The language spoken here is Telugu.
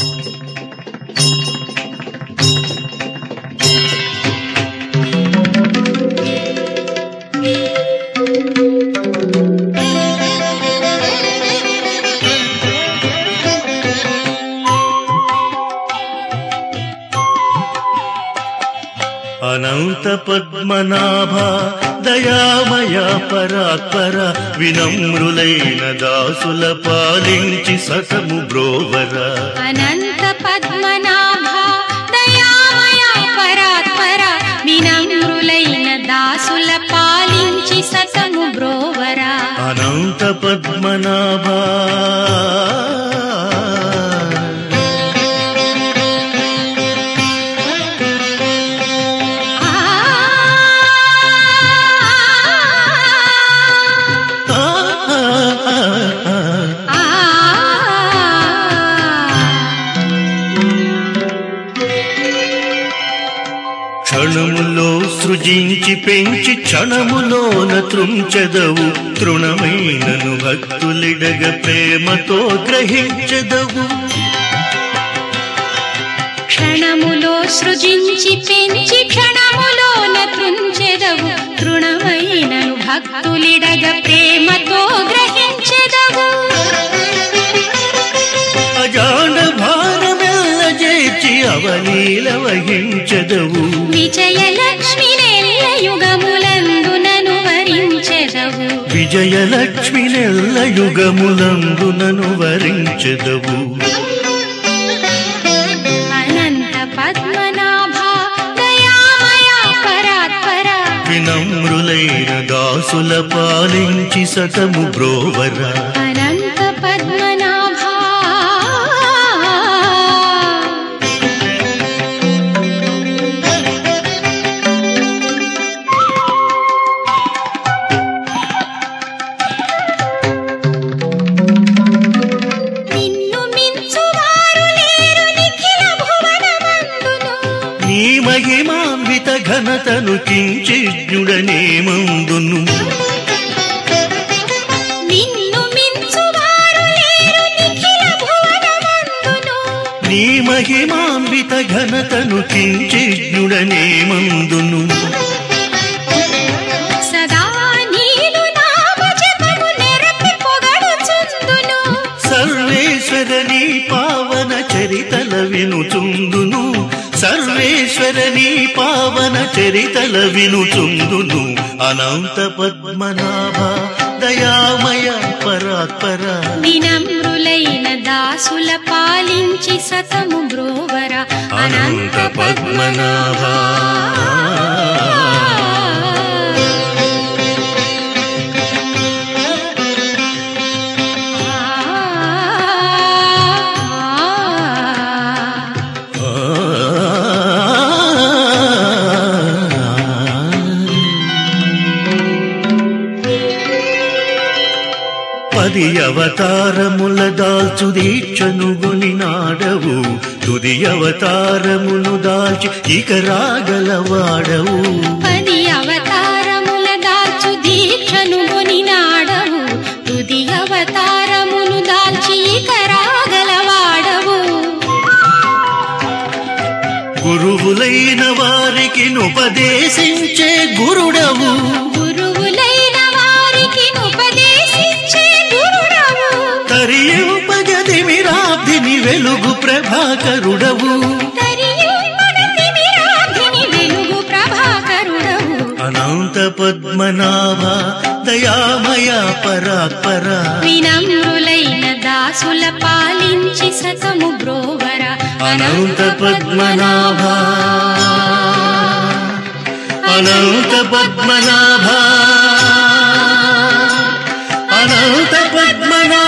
అనంత పద్మనాభ దయామయ పరాత్పర వినమ్రులైన దాసుల పాలించి సతము బ్రోవర అనంత పద్మనాభ దయామయ పరాత్పర వినమ్రులైన దాసుల పాలించి సతము బ్రోవరా అనంత పద్మనాభ ఆ ఆ, ఆ, ఆ, ఆ. ఆ క్షణములో సృజించి పెంచి క్షణములోన త్రుంచెదవు తృణమైనను భక్తులిడగ ప్రేమతో గ్రహించెదవు క్షణములో సృజించి పెంచి క్షణములోన తృంచెదవు తృణమైనను భక్తులిడగ ప్రేమతో గ్రహించెదవు అజాడ భారమెల్ల చేర్చి అవలీల వహించెదవు విజయలక్ష్మి నెల్ల యుగములందునను వరించెదవు విజయలక్ష్మి నెల్ల యుగములందునను వరించెదవు అనంత పద్మనాభ దయామయ పరాత్పర వినమ్రులైన దాసుల పాలించి సతము బ్రోవర అనంత పద్మనాభ నిన్ను మించువారు లేరు నిఖిల భువనమందును నీ మహిమాన్విత ఘనతను కించిజ్ఞుడనే మందును నిన్ను మించువారు లేరు నిఖిల భువనమందును నీ మహిమాన్విత ఘనతను కించిజ్ఞుడనే మందును సదా నీలు నామ జపము నెరపి పొగడుచుందును సర్వేశ్వర నీ పావన చరితల వినుచుందును సర్వేశ్వర నీ పావన చరితల వినుచుందును అనంత పద్మనాభ దయామయ పరాత్పర వినమ్రులైన దాసుల పాలించి సతము బ్రోవర అనంత పద్మనాభ పది అవతారముల దాల్చు దీక్షను నాడవు తుది అవతారమును దాల్చి ఇక రాగలవాడవు పది అవతారముల దాల్చు దీక్షను నాడవు తుది అవతారమును దాల్చి ఇక రాగలవాడవు గురువులైన వారికి ఉపదేశించే గురుడవు గురువులైన వారికి ఉపదేశించే గురుడవు తరియుపగదిమిరాబ్ధిని వెలుగు ప్రభాకరుడవు తరియు పడతి విరాధిని వెలుగు ప్రభాకరుడవు అనంత పద్మనాభ దయామయ పరాత్పర వినమ్రులైన దాసుల పాలించి సతము బ్రోవర అనంత పద్మనాభ అనంత పద్మనాభ అనంత పద్మనాభ